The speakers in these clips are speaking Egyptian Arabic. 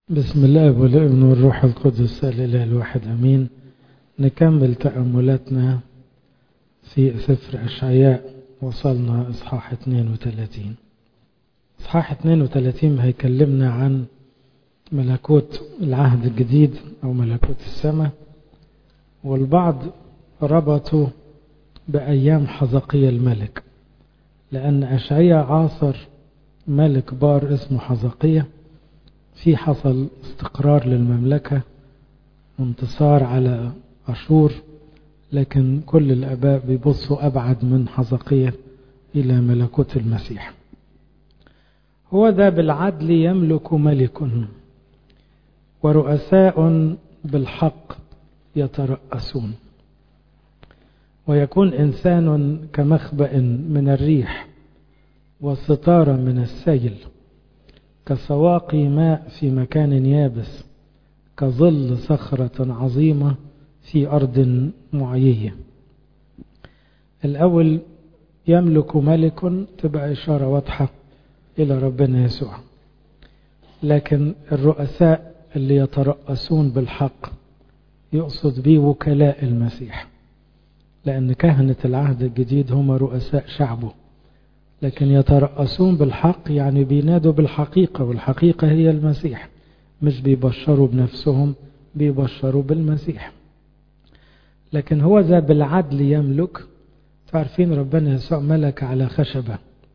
بسم الله والابن والروح القدس الإله الواحد أمين نكمل تأملاتنا في سفر أشعياء وصلنا إصحاح 32 إصحاح 32 هيكلمنا عن ملكوت العهد الجديد أو ملكوت السماء والبعض ربطوا بأيام حزقية الملك لأن أشعياء عاصر ملك بار اسمه حزقية في حصل استقرار للمملكة وانتصار على أشور لكن كل الآباء بيبصوا أبعد من حزقية إلى ملكوت المسيح هو ذا بالعدل يملك ملك ورؤساء بالحق يترأسون ويكون إنسان كمخبأ من الريح وستارة من السيل كسواقي ماء في مكان يابس كظل صخرة عظيمة في أرض معيية الأول يملك ملك تبقى إشارة واضحة إلى ربنا يسوع لكن الرؤساء اللي يترأسون بالحق يقصد به وكلاء المسيح لأن كهنة العهد الجديد هم رؤساء شعبه لكن يترأسون بالحق يعني بينادوا بالحقيقة والحقيقة هي المسيح مش بيبشروا بنفسهم بيبشروا بالمسيح لكن هو ذا بالعدل يملك تعرفين ربنا يسوع ملك على خشبة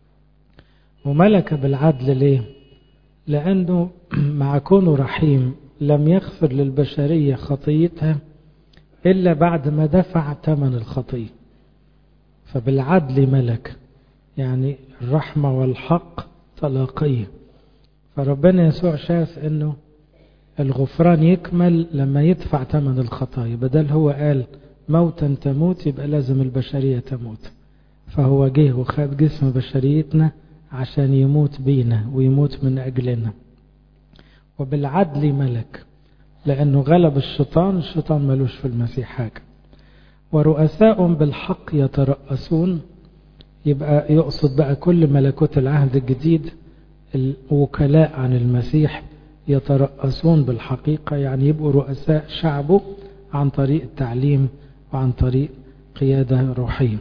وملك بالعدل ليه لأنه مع كونه رحيم لم يغفر للبشرية خطيتها إلا بعد ما دفع ثمن الخطية فبالعدل ملك يعني الرحمة والحق تلاقيه فربنا يسوع شاف انه الغفران يكمل لما يدفع ثمن الخطايا بدل هو قال موتا تموت يبقى لازم البشرية تموت فهو جه وخد جسم بشريتنا عشان يموت بينا ويموت من أجلنا وبالعدل ملك لأنه غلب الشيطان الشيطان ملوش في المسيح حاجة ورؤساء بالحق يترأسون يبقى يقصد بقى كل ملكوت العهد الجديد الوكلاء عن المسيح يترأسون بالحقيقة يعني يبقوا رؤساء شعبه عن طريق التعليم وعن طريق قيادة روحية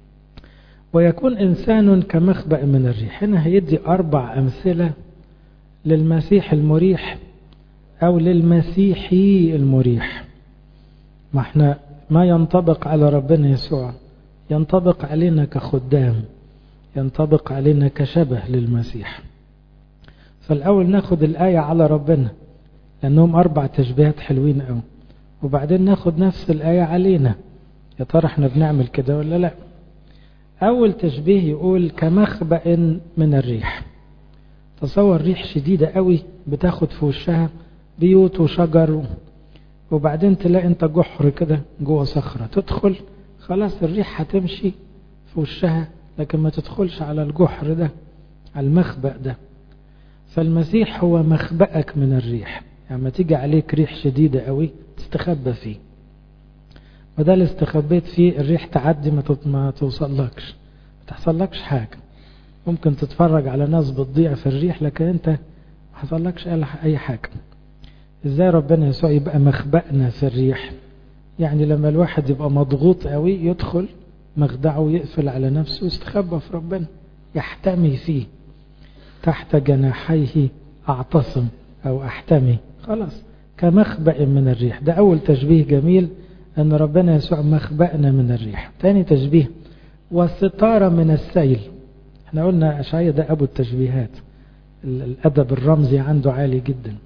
ويكون إنسان كمخبأ من الريح هنا هيدي أربع أمثلة للمسيح المريح أو للمسيحي المريح ما احنا ما ينطبق على ربنا يسوع ينطبق علينا كخدام ينطبق علينا كشبه للمسيح فالأول ناخد الآية على ربنا لأنهم أربع تشبيهات حلوين أوي وبعدين ناخد نفس الآية علينا يا ترى احنا بنعمل كده ولا لا أول تشبيه يقول كمخبأ من الريح تصور ريح شديدة قوي بتاخد في وشها بيوت وشجر وبعدين تلاقي انت جحر كده جوه صخرة تدخل خلاص الريح هتمشي في وشها لكن ما تدخلش على الجحر ده على المخبأ ده فالمسيح هو مخبأك من الريح يعني ما تيجي عليك ريح شديدة قوي تستخبى فيه وده اللي استخبيت فيه الريح تعدي ما توصلكش ما تحصلكش حاجة ممكن تتفرج على ناس بتضيع في الريح لكن انت ما حصلكش اي حاجة ازاي ربنا يسوع يبقى مخبأنا في الريح يعني لما الواحد يبقى مضغوط قوي يدخل مخدعه ويقفل على نفسه ويستخبى في ربنا يحتمي فيه تحت جناحيه اعتصم او احتمي خلاص كمخبأ من الريح ده اول تشبيه جميل ان ربنا يسوع مخبأنا من الريح تاني تشبيه والستارة من السيل احنا قلنا اشعيا ده ابو التشبيهات الادب الرمزي عنده عالي جدا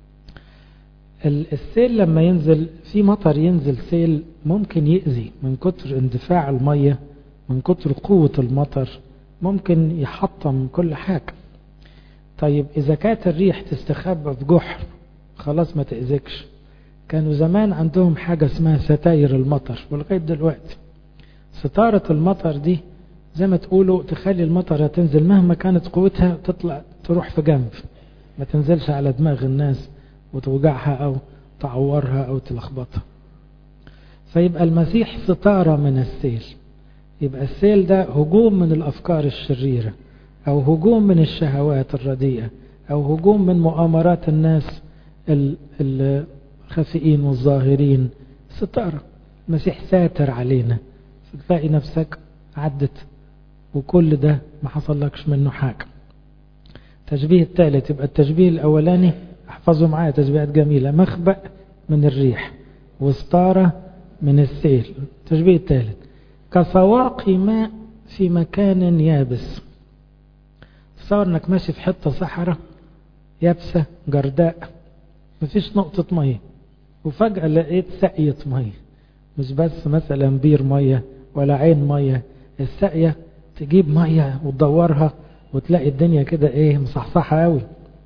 السيل لما ينزل في مطر ينزل سيل ممكن يأذي من كتر اندفاع المية من كتر قوة المطر ممكن يحطم كل حاجة طيب إذا كانت الريح تستخبى في جحر خلاص ما تأذكش كانوا زمان عندهم حاجة اسمها ستاير المطر ولغاية دلوقتي ستارة المطر دي زي ما تقولوا تخلي المطر تنزل مهما كانت قوتها تطلع تروح في جنب ما تنزلش على دماغ الناس وتوجعها أو تعورها أو تلخبطها فيبقى المسيح ستارة من السيل يبقى السيل ده هجوم من الأفكار الشريرة أو هجوم من الشهوات الرديئة أو هجوم من مؤامرات الناس الخافئين والظاهرين ستارة المسيح ساتر علينا فتلاقي نفسك عدت وكل ده ما حصلكش منه حاجة التشبيه الثالث يبقى التشبيه الأولاني احفظوا معايا تشبيهات جميلة مخبأ من الريح وستارة من السيل التشبيه الثالث كسواقي ماء في مكان يابس تصور انك ماشي في حتة صحراء يابسة جرداء مفيش نقطة مية وفجأة لقيت سقية مية مش بس مثلا بير مية ولا عين مية السقية تجيب مية وتدورها وتلاقي الدنيا كده ايه مصحصحة قوي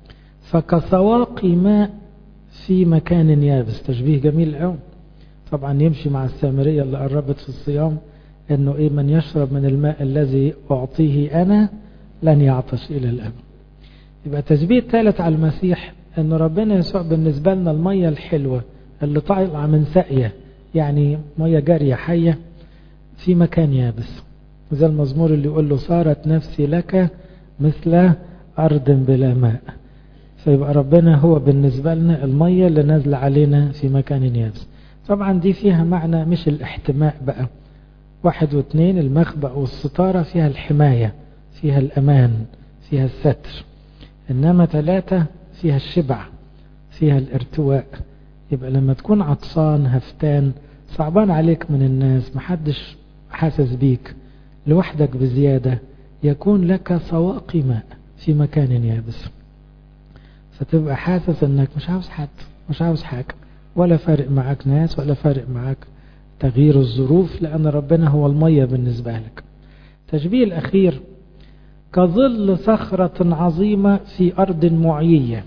فكسواقي ماء في مكان يابس تشبيه جميل قوي طبعا يمشي مع السامرية اللي قربت في الصيام انه ايه من يشرب من الماء الذي اعطيه انا لن يعطش الى الابد يبقى تشبيه ثالث على المسيح ان ربنا يسوع بالنسبة لنا المية الحلوة اللي طالعة من ساقية يعني مية جارية حية في مكان يابس زي المزمور اللي يقول له صارت نفسي لك مثل أرض بلا ماء فيبقى ربنا هو بالنسبة لنا المية اللي نازلة علينا في مكان يابس طبعا دي فيها معنى مش الاحتماء بقى واحد واثنين المخبأ والستارة فيها الحماية فيها الأمان فيها الستر إنما ثلاثة فيها الشبع فيها الارتواء يبقى لما تكون عطسان هفتان صعبان عليك من الناس محدش حاسس بيك لوحدك بزيادة يكون لك سواقي ماء في مكان يابس فتبقى حاسس انك مش عاوز حد مش عاوز حاجة ولا فارق معاك ناس ولا فارق معاك تغيير الظروف لأن ربنا هو المية بالنسبة لك تشبيه الأخير كظل صخرة عظيمة في أرض معيية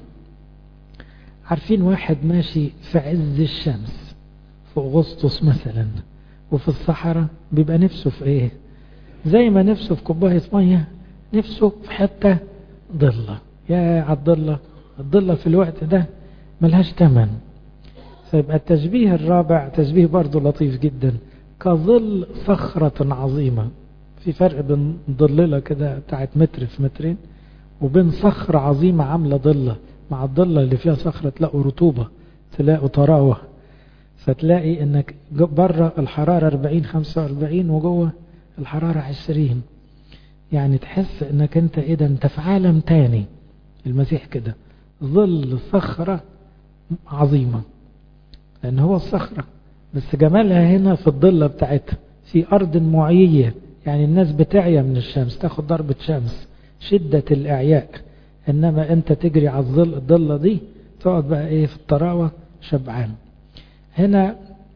عارفين واحد ماشي في عز الشمس في أغسطس مثلا وفي الصحراء بيبقى نفسه في ايه زي ما نفسه في كوباية مية نفسه في حتة ضلة يا عالضلة الضلة في الوقت ده ملهاش تمن فيبقى التشبيه الرابع تشبيه برضه لطيف جدا كظل صخرة عظيمة في فرق بين ضللة كده بتاعت متر في مترين وبين صخرة عظيمة عاملة ضلة مع الضلة اللي فيها صخرة تلاقوا رطوبة تلاقوا طراوة فتلاقي انك بره الحرارة 40 45 وجوه الحرارة 20 يعني تحس انك انت ايه ده انت في عالم تاني المسيح كده ظل صخرة عظيمة لان هو الصخرة بس جمالها هنا في الضلة بتاعتها في ارض معيية يعني الناس بتعيا من الشمس تاخد ضربة شمس شدة الاعياء انما انت تجري على الظل الضلة دي تقعد بقى ايه في الطراوة شبعان هنا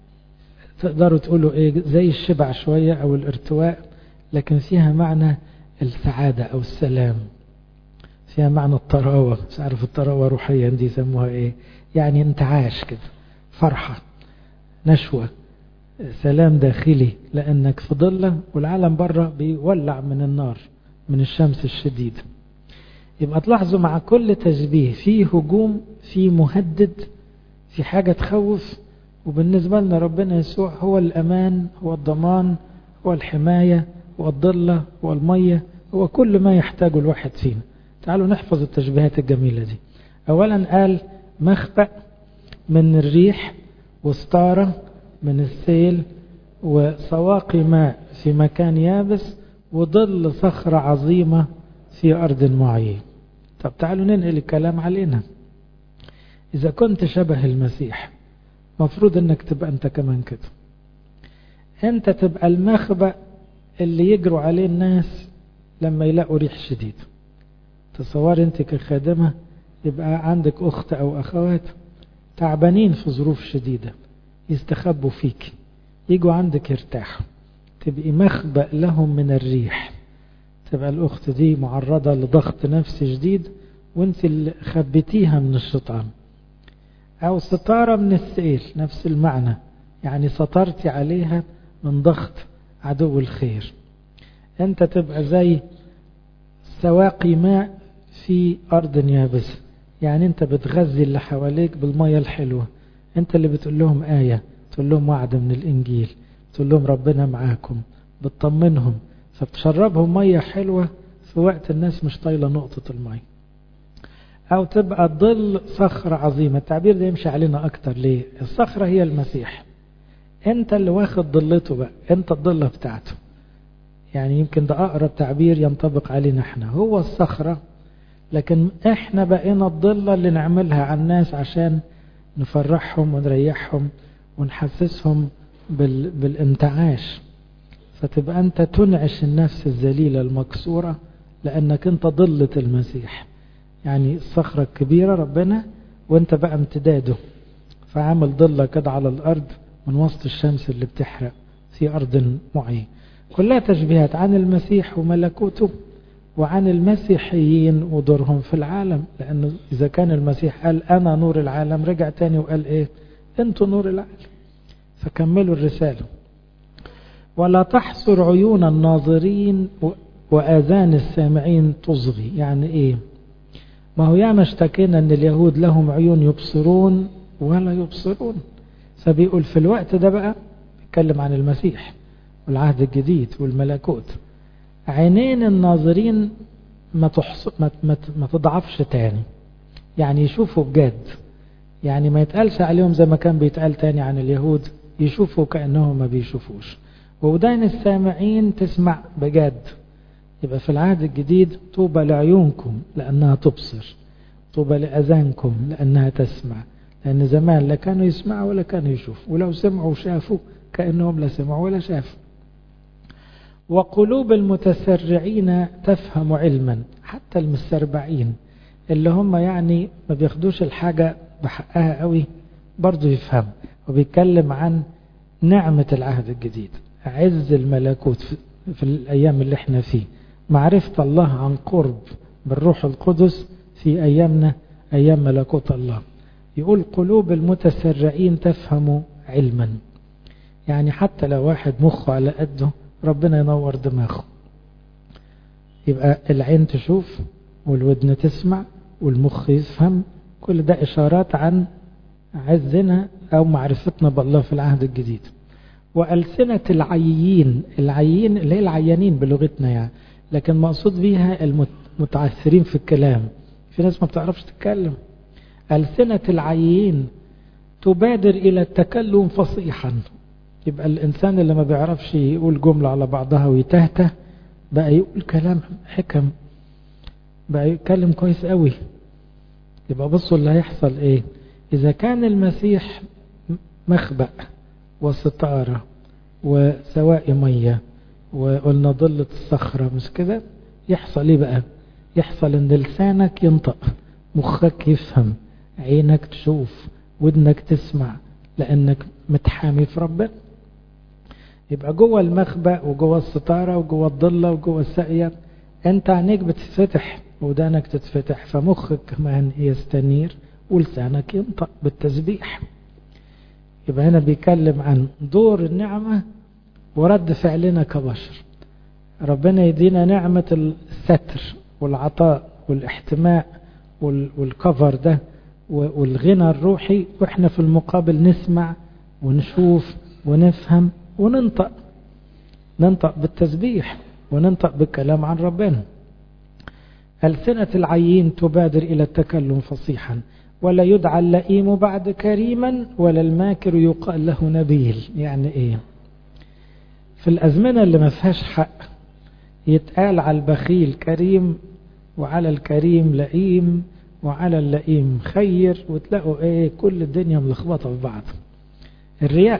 تقدروا تقولوا ايه زي الشبع شوية او الارتواء لكن فيها معنى السعادة او السلام فيها معنى الطراوة مش عارف الطراوة روحيا دي يسموها ايه يعني انتعاش كده فرحة نشوة سلام داخلي لانك في ضلة والعالم بره بيولع من النار من الشمس الشديدة يبقى تلاحظوا مع كل تشبيه في هجوم في مهدد في حاجة تخوف وبالنسبة لنا ربنا يسوع هو الأمان هو الضمان هو الحماية هو الضلة هو المية هو كل ما يحتاجه الواحد فينا تعالوا نحفظ التشبيهات الجميلة دي أولا قال مخبأ من الريح وستارة من السيل وسواقي ماء في مكان يابس وظل صخرة عظيمة في أرض معين طب تعالوا ننقل الكلام علينا إذا كنت شبه المسيح مفروض انك تبقى انت كمان كده انت تبقى المخبأ اللي يجروا عليه الناس لما يلاقوا ريح شديد تصور انت كخادمة يبقى عندك اخت او اخوات تعبانين في ظروف شديدة يستخبوا فيك يجوا عندك يرتاحوا تبقي مخبأ لهم من الريح تبقى الاخت دي معرضة لضغط نفسي شديد وانت اللي خبتيها من الشيطان أو ستارة من السيل نفس المعنى يعني سطرتي عليها من ضغط عدو الخير أنت تبقى زي سواقي ماء في أرض يابسة يعني أنت بتغذي اللي حواليك بالمية الحلوة أنت اللي بتقول لهم آية تقول لهم وعد من الإنجيل تقول لهم ربنا معاكم بتطمنهم فبتشربهم مية حلوة في وقت الناس مش طايلة نقطة المية أو تبقى ظل صخرة عظيمة التعبير ده يمشي علينا أكتر ليه الصخرة هي المسيح أنت اللي واخد ضلته بقى أنت الضلة بتاعته يعني يمكن ده أقرب تعبير ينطبق علينا احنا هو الصخرة لكن احنا بقينا الضلة اللي نعملها على الناس عشان نفرحهم ونريحهم ونحسسهم بال... بالانتعاش فتبقى انت تنعش النفس الذليلة المكسورة لانك انت ضلة المسيح يعني الصخرة الكبيرة ربنا وانت بقى امتداده فعامل ضلة كده على الارض من وسط الشمس اللي بتحرق في ارض معين كلها تشبيهات عن المسيح وملكوته وعن المسيحيين ودورهم في العالم لأنه إذا كان المسيح قال أنا نور العالم رجع تاني وقال إيه أنتوا نور العالم فكملوا الرسالة ولا تحصر عيون الناظرين وآذان السامعين تصغي يعني إيه ما هو ياما اشتكينا أن اليهود لهم عيون يبصرون ولا يبصرون فبيقول في الوقت ده بقى بيتكلم عن المسيح والعهد الجديد والملكوت عينين الناظرين ما, تحص... ما... ما... ما تضعفش تاني يعني يشوفوا بجد يعني ما يتقالش عليهم زي ما كان بيتقال تاني عن اليهود يشوفوا كأنهم ما بيشوفوش وودان السامعين تسمع بجد يبقى في العهد الجديد طوبى لعيونكم لأنها تبصر طوبى لأذانكم لأنها تسمع لأن زمان لا كانوا يسمعوا ولا كانوا يشوفوا ولو سمعوا وشافوا كأنهم لا سمعوا ولا شافوا وقلوب المتسرعين تفهم علما حتى المستربعين اللي هم يعني ما بياخدوش الحاجة بحقها قوي برضو يفهم وبيتكلم عن نعمة العهد الجديد عز الملكوت في, في الأيام اللي احنا فيه معرفة الله عن قرب بالروح القدس في أيامنا أيام ملكوت الله يقول قلوب المتسرعين تفهم علما يعني حتى لو واحد مخه على قده ربنا ينور دماغه يبقى العين تشوف والودن تسمع والمخ يفهم كل ده إشارات عن عزنا أو معرفتنا بالله في العهد الجديد وألسنة العيين العيين اللي هي العيانين بلغتنا يعني لكن مقصود بيها المتعثرين في الكلام في ناس ما بتعرفش تتكلم ألسنة العيين تبادر إلى التكلم فصيحا يبقى الإنسان اللي ما بيعرفش يقول جملة على بعضها ويتهته بقى يقول كلام حكم بقى يتكلم كويس قوي يبقى بصوا اللي هيحصل ايه إذا كان المسيح مخبأ وستارة وسواء مية وقلنا ضلة الصخرة مش كده يحصل ايه بقى يحصل ان لسانك ينطق مخك يفهم عينك تشوف ودنك تسمع لانك متحامي في ربنا يبقى جوه المخبأ وجوه الستارة وجوه الضلة وجوه الساقية انت عينيك بتتفتح ودانك تتفتح فمخك كمان يستنير ولسانك ينطق بالتسبيح يبقى هنا بيتكلم عن دور النعمة ورد فعلنا كبشر ربنا يدينا نعمة الستر والعطاء والاحتماء والكفر ده والغنى الروحي واحنا في المقابل نسمع ونشوف ونفهم وننطق ننطق بالتسبيح وننطق بالكلام عن ربنا ألسنة العيين تبادر إلى التكلم فصيحا ولا يدعى اللئيم بعد كريما ولا الماكر يقال له نبيل يعني ايه في الأزمنة اللي ما فيهاش حق يتقال على البخيل كريم وعلى الكريم لئيم وعلى اللئيم خير وتلاقوا ايه كل الدنيا ملخبطة في بعض الرياء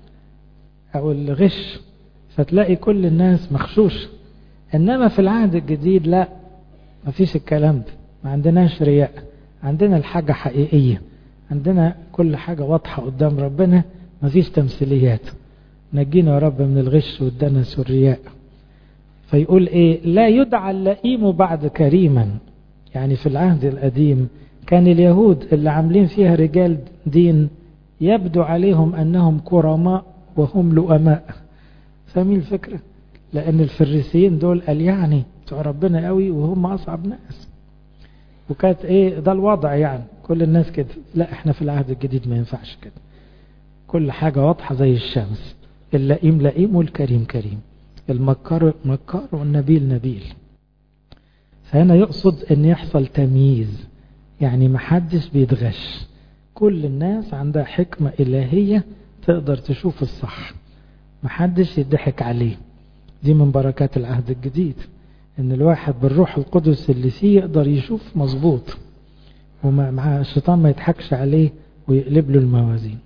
او الغش فتلاقي كل الناس مخشوش انما في العهد الجديد لا ما فيش الكلام ده ما عندناش رياء عندنا الحاجة حقيقية عندنا كل حاجة واضحة قدام ربنا ما فيش تمثيليات نجينا يا رب من الغش والدنس والرياء فيقول ايه لا يدعى اللئيم بعد كريما يعني في العهد القديم كان اليهود اللي عاملين فيها رجال دين يبدو عليهم أنهم كرماء وهم لؤماء فاهمين الفكرة لأن الفريسيين دول قال يعني بتوع ربنا قوي وهم أصعب ناس وكانت ايه ده الوضع يعني كل الناس كده لا احنا في العهد الجديد ما ينفعش كده كل حاجة واضحة زي الشمس اللئيم لئيم والكريم كريم المكار مكار والنبيل نبيل فهنا يقصد ان يحصل تمييز يعني محدش بيتغش كل الناس عندها حكمة إلهية تقدر تشوف الصح محدش يضحك عليه دي من بركات العهد الجديد ان الواحد بالروح القدس اللي فيه يقدر يشوف مظبوط ومع الشيطان ما يضحكش عليه ويقلب له الموازين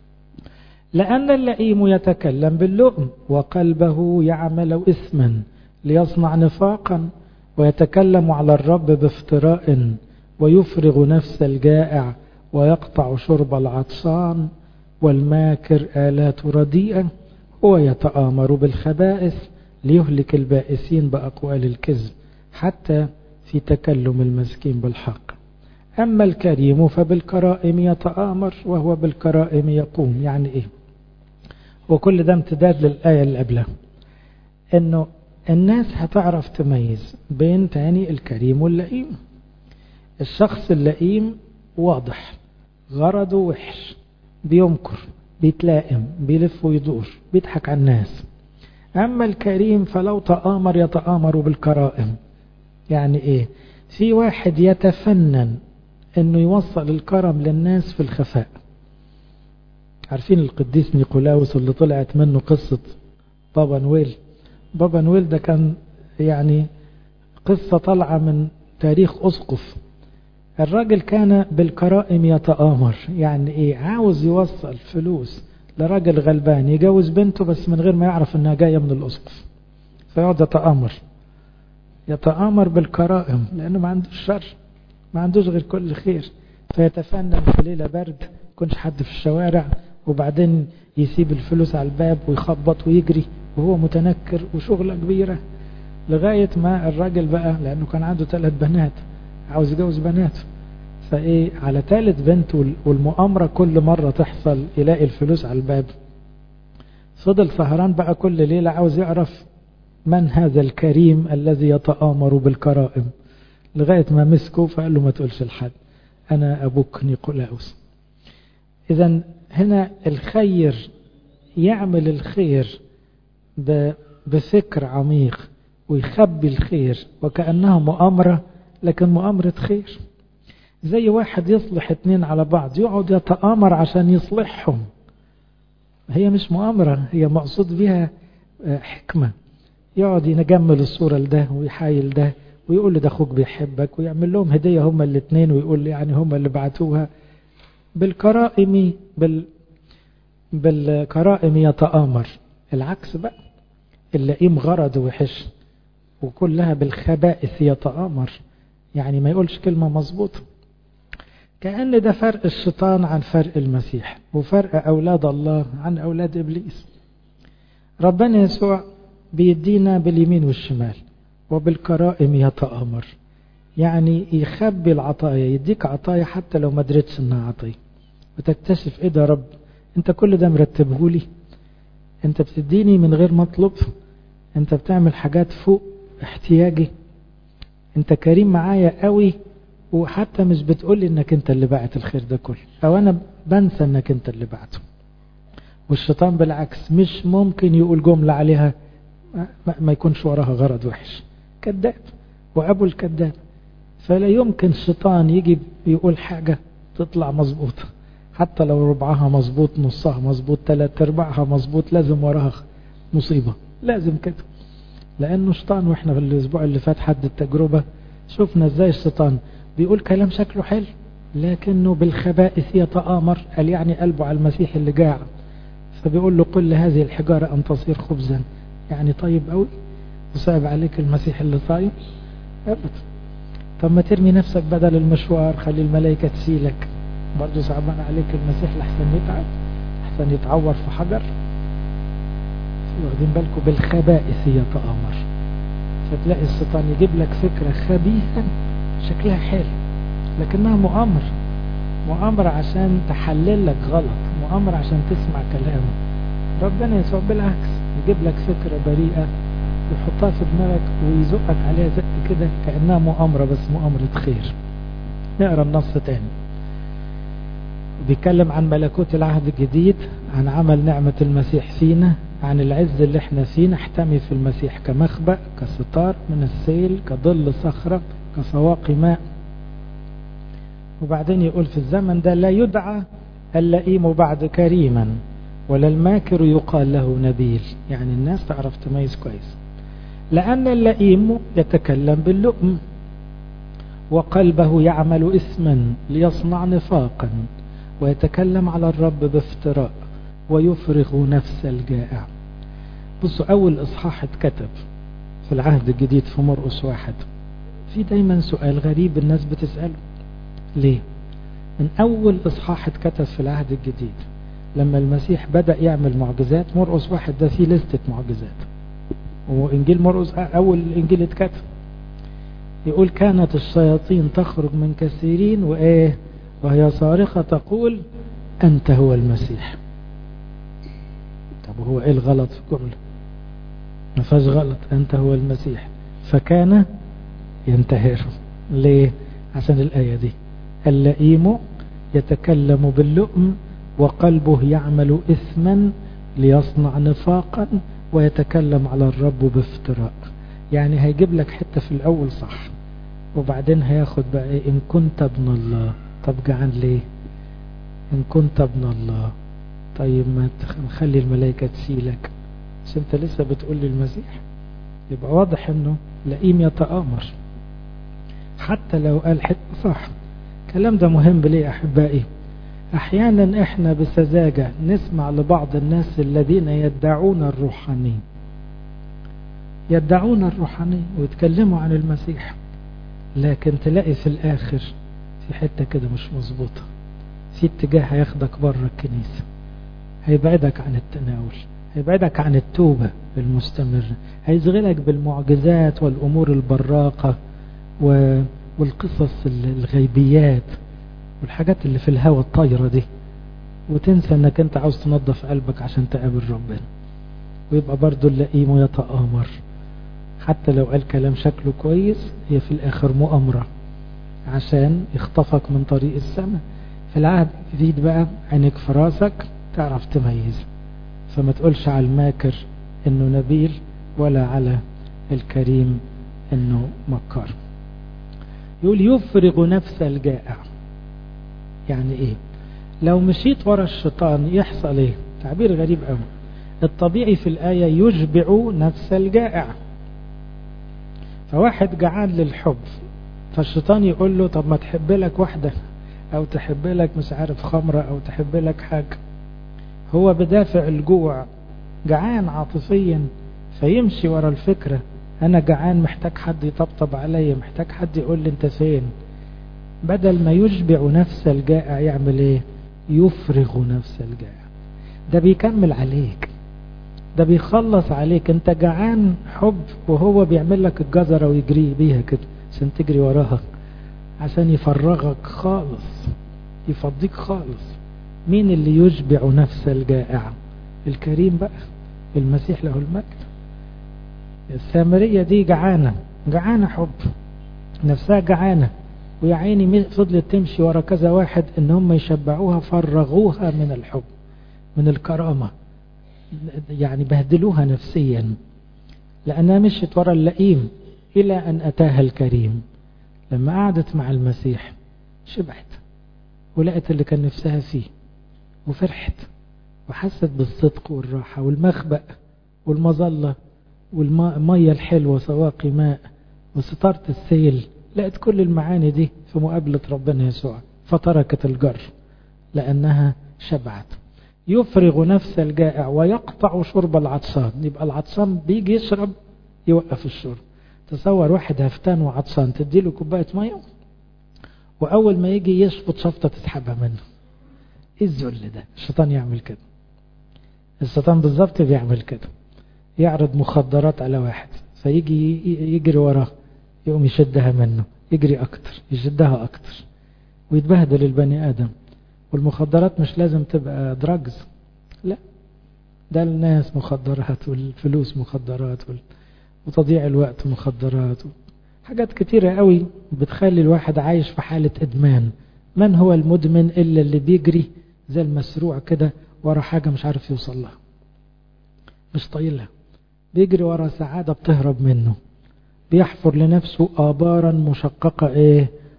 لأن اللئيم يتكلم باللؤم وقلبه يعمل إثما ليصنع نفاقا ويتكلم على الرب بافتراء ويفرغ نفس الجائع ويقطع شرب العطشان والماكر آلات رديئة هو يتآمر بالخبائث ليهلك البائسين بأقوال الكذب حتى في تكلم المسكين بالحق أما الكريم فبالكرائم يتآمر وهو بالكرائم يقوم يعني إيه وكل ده امتداد للآية اللي قبلها إنه الناس هتعرف تميز بين تاني الكريم واللئيم الشخص اللئيم واضح غرضه وحش بيمكر بيتلائم بيلف ويدور بيضحك على الناس أما الكريم فلو تآمر يتآمر بالكرائم يعني إيه في واحد يتفنن أنه يوصل الكرم للناس في الخفاء عارفين القديس نيقولاوس اللي طلعت منه قصة بابا نويل بابا نويل ده كان يعني قصة طالعة من تاريخ أسقف الراجل كان بالكرائم يتآمر يعني ايه عاوز يوصل فلوس لراجل غلبان يجوز بنته بس من غير ما يعرف انها جاية من الاسقف فيقعد يتآمر يتآمر بالكرائم لانه ما عندوش شر ما عندوش غير كل خير فيتفنن في ليلة برد يكونش حد في الشوارع وبعدين يسيب الفلوس على الباب ويخبط ويجري وهو متنكر وشغلة كبيرة لغاية ما الراجل بقى لأنه كان عنده ثلاث بنات عاوز يجوز بناته فايه على ثالث بنت والمؤامرة كل مرة تحصل يلاقي الفلوس على الباب فضل سهران بقى كل ليلة عاوز يعرف من هذا الكريم الذي يتآمر بالكرائم لغاية ما مسكه فقال له ما تقولش لحد أنا أبوك نيقولاوس إذا هنا الخير يعمل الخير بفكر عميق ويخبي الخير وكأنها مؤامرة لكن مؤامرة خير زي واحد يصلح اتنين على بعض يقعد يتآمر عشان يصلحهم هي مش مؤامرة هي مقصود بها حكمة يقعد ينجمل الصورة لده ويحايل ده ويقول له ده اخوك بيحبك ويعمل لهم هدية هما الاثنين ويقول يعني هما اللي بعتوها بالكرائم بال بالكرائم يتآمر العكس بقى اللئيم غرض وحش وكلها بالخبائث يتآمر يعني ما يقولش كلمة مظبوطة كأن ده فرق الشيطان عن فرق المسيح وفرق أولاد الله عن أولاد إبليس ربنا يسوع بيدينا باليمين والشمال وبالكرائم يتآمر يعني يخبي العطايا يديك عطايا حتى لو ما درتش انها عطية وتكتشف ايه ده رب انت كل ده مرتبه لي انت بتديني من غير مطلب انت بتعمل حاجات فوق احتياجي انت كريم معايا قوي وحتى مش بتقولي انك انت اللي بعت الخير ده كله او انا بنسى انك انت اللي بعته والشيطان بالعكس مش ممكن يقول جملة عليها ما يكونش وراها غرض وحش كذاب وابو الكذاب فلا يمكن الشيطان يجي يقول حاجة تطلع مظبوطة حتى لو ربعها مظبوط نصها مظبوط ثلاث ارباعها مظبوط لازم وراها مصيبة لازم كده لانه شيطان واحنا في الاسبوع اللي فات حد التجربة شفنا ازاي الشيطان بيقول كلام شكله حلو لكنه بالخبائث يتآمر قال يعني قلبه على المسيح اللي جاع فبيقول له قل لهذه الحجارة أن تصير خبزا يعني طيب قوي وصعب عليك المسيح اللي صايم أبدا طب ما ترمي نفسك بدل المشوار خلي الملائكة تسيلك برضه صعبان عليك المسيح لحسن يتعب لحسن يتعور في حجر واخدين بالكم بالخبائث يتآمر فتلاقي الشيطان يجيب لك فكرة خبيثة شكلها حلو لكنها مؤامرة مؤامرة عشان تحلل لك غلط مؤامرة عشان تسمع كلامه ربنا يسوع بالعكس يجيب لك فكرة بريئة يحطها في دماغك ويزقك عليها زق كده كأنها مؤامرة بس مؤامرة خير نقرا النص تاني بيتكلم عن ملكوت العهد الجديد عن عمل نعمة المسيح فينا عن العز اللي احنا فيه نحتمي في المسيح كمخبأ كستار من السيل كظل صخرة كسواقي ماء وبعدين يقول في الزمن ده لا يدعى اللئيم بعد كريما ولا الماكر يقال له نبيل يعني الناس تعرف تميز كويس لأن اللئيم يتكلم باللؤم وقلبه يعمل إثما ليصنع نفاقا ويتكلم على الرب بافتراء ويفرغ نفس الجائع بصوا أول إصحاح اتكتب في العهد الجديد في مرقس واحد في دايما سؤال غريب الناس بتسأله ليه من أول إصحاح اتكتب في العهد الجديد لما المسيح بدأ يعمل معجزات مرقس واحد ده فيه لستة معجزات وإنجيل مرقس أول إنجيل اتكتب يقول كانت الشياطين تخرج من كثيرين وإيه وهي صارخة تقول أنت هو المسيح طب هو إيه الغلط في الجملة ما فيهاش غلط أنت هو المسيح فكان ينتهر ليه عشان الآية دي اللئيم يتكلم باللؤم وقلبه يعمل إثما ليصنع نفاقا ويتكلم على الرب بافتراء يعني هيجيب لك حتة في الأول صح وبعدين هياخد بقى إيه إن كنت ابن الله طب جعان ليه إن كنت ابن الله طيب ما نخلي الملائكة تسيلك بس انت لسه بتقول لي المسيح يبقى واضح انه لئيم يتآمر حتى لو قال حتة صح الكلام ده مهم ليه احبائي احيانا احنا بسذاجة نسمع لبعض الناس الذين يدعون الروحانية يدعون الروحانية ويتكلموا عن المسيح لكن تلاقي في الاخر في حتة كده مش مظبوطة في اتجاه هياخدك بره الكنيسة هيبعدك عن التناول هيبعدك عن التوبة المستمرة هيشغلك بالمعجزات والأمور البراقة والقصص الغيبيات والحاجات اللي في الهوى الطايرة دي وتنسى انك انت عاوز تنظف قلبك عشان تقابل ربنا ويبقى برضو اللئيم يتآمر حتى لو قال كلام شكله كويس هي في الاخر مؤامرة عشان يخطفك من طريق السماء في العهد الجديد بقى عينك في راسك تعرف تميز فما تقولش على الماكر انه نبيل ولا على الكريم انه مكار يقول يفرغ نفس الجائع يعني ايه لو مشيت ورا الشيطان يحصل ايه تعبير غريب قوي الطبيعي في الآية يشبع نفس الجائع فواحد جعان للحب فالشيطان يقول له طب ما تحب لك واحدة او تحب لك مش عارف خمرة او تحب لك حاجة هو بدافع الجوع جعان عاطفيا فيمشي ورا الفكرة انا جعان محتاج حد يطبطب عليا محتاج حد يقول لي انت فين بدل ما يشبع نفس الجائع يعمل ايه يفرغ نفس الجائع ده بيكمل عليك ده بيخلص عليك انت جعان حب وهو بيعمل لك الجزرة ويجري بيها كده عشان تجري وراها عشان يفرغك خالص يفضيك خالص مين اللي يشبع نفس الجائع الكريم بقى المسيح له المجد السامرية دي جعانة جعانة حب نفسها جعانة ويا عيني فضلت تمشي ورا كذا واحد ان هم يشبعوها فرغوها من الحب من الكرامة يعني بهدلوها نفسيا لأنها مشيت ورا اللئيم إلى أن أتاها الكريم لما قعدت مع المسيح شبعت ولقت اللي كان نفسها فيه وفرحت وحست بالصدق والراحة والمخبأ والمظلة والمية الحلوة سواقي ماء وستارة السيل لقت كل المعاني دي في مقابلة ربنا يسوع فتركت الجر لأنها شبعت يفرغ نفس الجائع ويقطع شرب العطشان يبقى العطشان بيجي يشرب يوقف الشرب تصور واحد هفتان وعطشان تديله كوباية مية وأول ما يجي يشفط شفطة تسحبها منه ايه الذل ده الشيطان يعمل كده الشيطان بالظبط بيعمل كده يعرض مخدرات على واحد فيجي يجري وراه يقوم يشدها منه يجري أكتر يشدها أكتر ويتبهدل البني آدم والمخدرات مش لازم تبقى دراجز لا ده الناس مخدرات والفلوس مخدرات وتضييع الوقت مخدرات حاجات كتيرة قوي بتخلي الواحد عايش في حالة إدمان من هو المدمن إلا اللي بيجري زي المسروع كده ورا حاجة مش عارف يوصل لها مش طايلها بيجري ورا سعادة بتهرب منه بيحفر لنفسه آبارا مشققة إيه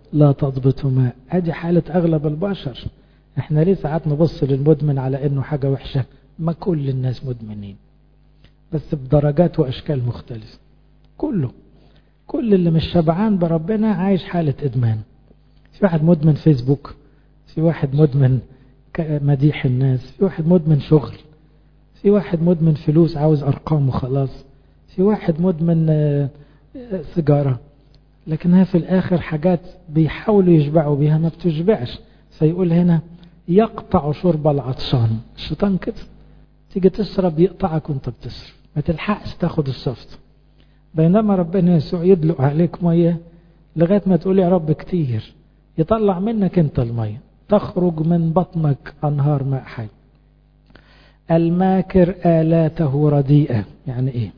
لا تضبط ماء ادي حالة اغلب البشر احنا ليه ساعات نبص للمدمن على انه حاجة وحشة ما كل الناس مدمنين بس بدرجات واشكال مختلفة كله كل اللي مش شبعان بربنا عايش حالة ادمان في واحد مدمن فيسبوك في واحد مدمن مديح الناس في واحد مدمن شغل في واحد مدمن فلوس عاوز ارقام وخلاص في واحد مدمن سيجارة لكنها في الاخر حاجات بيحاولوا يشبعوا بيها ما بتشبعش فيقول هنا يقطع شرب العطشان الشيطان كده تيجي تشرب يقطعك وانت بتشرب ما تلحقش تاخد الصفت بينما ربنا يسوع يدلق عليك مية لغاية ما تقول يا رب كتير يطلع منك انت المية تخرج من بطنك أنهار ماء حي الماكر آلاته رديئة يعني ايه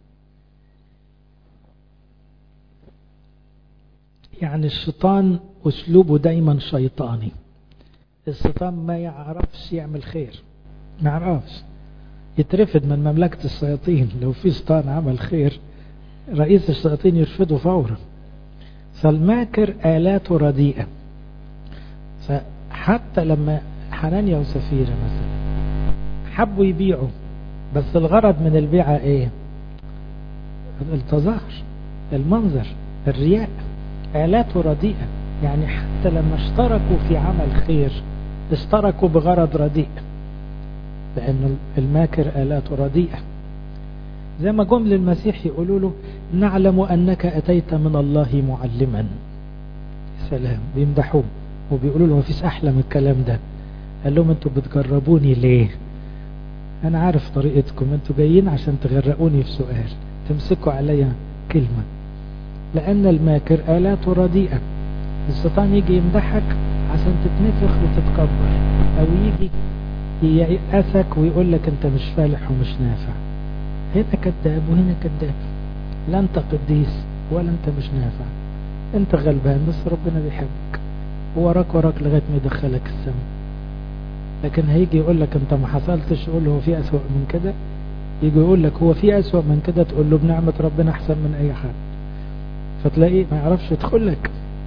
يعني الشيطان أسلوبه دايما شيطاني الشيطان ما يعرفش يعمل خير ما يعرفش يترفد من مملكة الشياطين لو في شيطان عمل خير رئيس الشياطين يرفضه فورا فالماكر آلاته رديئة فحتى لما حنانيا وسفيرة مثلا حبوا يبيعوا بس الغرض من البيعة ايه التظاهر المنظر الرياء آلاته رديئة يعني حتى لما اشتركوا في عمل خير اشتركوا بغرض رديء لأن الماكر آلاته رديئة زي ما جم للمسيح يقولوا له نعلم أنك أتيت من الله معلما سلام بيمدحوه وبيقولوا له مفيش أحلى من الكلام ده قال لهم انتوا بتجربوني ليه أنا عارف طريقتكم انتوا جايين عشان تغرقوني في سؤال تمسكوا عليا كلمة لأن الماكر آلاته رديئة الشيطان يجي يمدحك عشان تتنفخ وتتكبر أو يجي ييأسك ويقول لك أنت مش فالح ومش نافع هنا كذاب وهنا كذاب لا أنت قديس ولا أنت مش نافع أنت غلبان بس ربنا بيحبك وراك وراك لغاية ما يدخلك السماء لكن هيجي يقول لك أنت ما حصلتش يقول له هو في أسوأ من كده يجي يقول لك هو في أسوأ من كده تقول له بنعمة ربنا أحسن من أي حد فتلاقيه ما يعرفش يدخل لك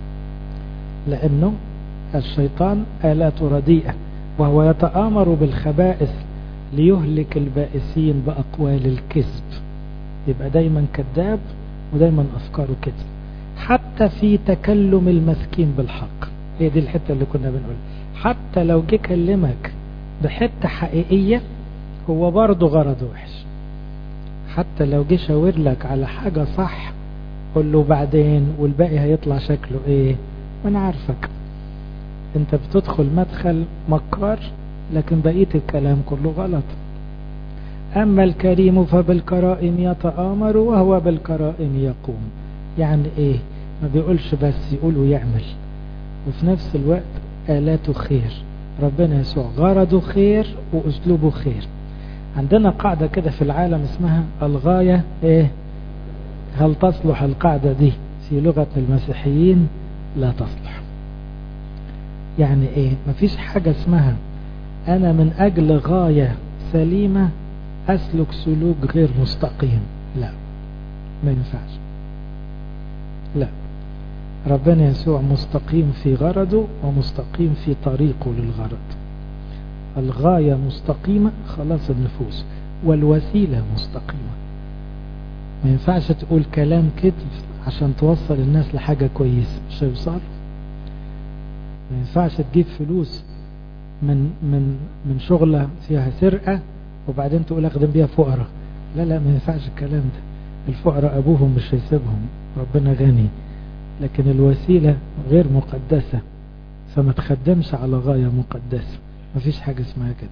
لأنه الشيطان آلات رديئة وهو يتآمر بالخبائث ليهلك البائسين بأقوال الكذب يبقى دايما كذاب ودايما أفكاره كذب حتى في تكلم المسكين بالحق هي دي الحتة اللي كنا بنقول حتى لو جه كلمك بحتة حقيقية هو برضه غرض وحش حتى لو جه شاور لك على حاجة صح قول له بعدين والباقي هيطلع شكله ايه وانا عارفك انت بتدخل مدخل مكار لكن بقية الكلام كله غلط اما الكريم فبالكرائم يتآمر وهو بالكرائم يقوم يعني ايه ما بيقولش بس يقول ويعمل وفي نفس الوقت آلاته خير ربنا يسوع غرضه خير واسلوبه خير عندنا قاعدة كده في العالم اسمها الغاية ايه هل تصلح القاعدة دي في لغة المسيحيين لا تصلح يعني ايه مفيش حاجة اسمها انا من اجل غاية سليمة اسلك سلوك غير مستقيم لا ما ينفعش لا ربنا يسوع مستقيم في غرضه ومستقيم في طريقه للغرض الغاية مستقيمة خلاص النفوس والوسيلة مستقيمة ما ينفعش تقول كلام كذب عشان توصل الناس لحاجة كويسة مش هيوصل ما ينفعش تجيب فلوس من من من شغلة فيها سرقة وبعدين تقول اخدم بيها فقراء لا لا ما ينفعش الكلام ده الفقراء ابوهم مش هيسيبهم ربنا غني لكن الوسيلة غير مقدسة فما تخدمش على غاية مقدسة ما فيش حاجة اسمها كده